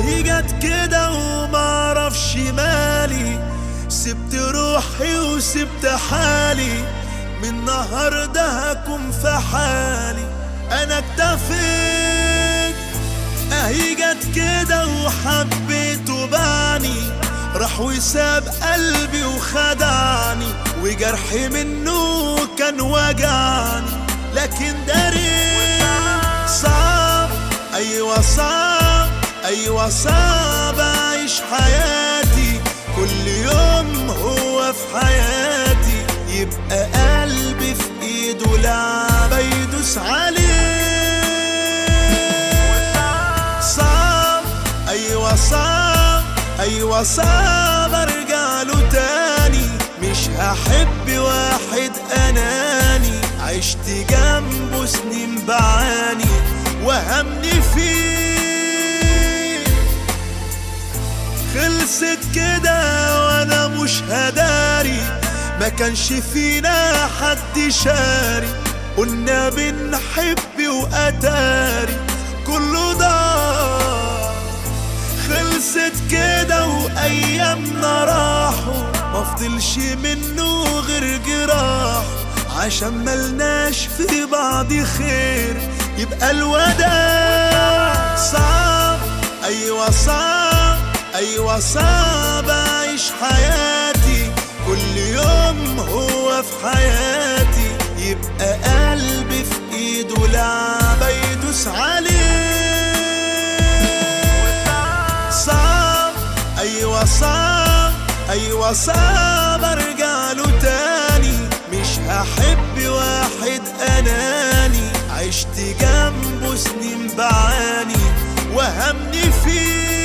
اهي جت كده ومعرفش مالي سبت روحي وسبت حالي من النهارده هكون في حالي انا اكتفيت اهي جت كده وحبيت وبعني راح وساب قلبي وخدعني وجرحي منه كان وجعني لكن داري صعب ايوه صعب ايوه صعب اعيش حياتي كل يوم هو في حياتي يبقى قلبي في ايده لعبة يدوس عليه صعب ايوه صعب ايوه صعب ارجع له تاني مش هحب واحد اناني عشت جنبه سنين بعاني وهمني فيه خلصت كده وانا مش هداري ما كانش فينا حد شاري قلنا بنحب واتاري كله ضاع خلصت كده وايامنا راحوا ما فضلش منه غير جراح عشان ملناش في بعض خير يبقى الوداع صعب ايوه صعب ايوه صعب اعيش حياتي كل يوم هو في حياتي يبقى قلبي في ايده لعبة يدوس عليه صعب ايوه صعب ايوه صعب ارجع له تاني مش هحب واحد اناني عشت جنبه سنين بعاني وهمني فيه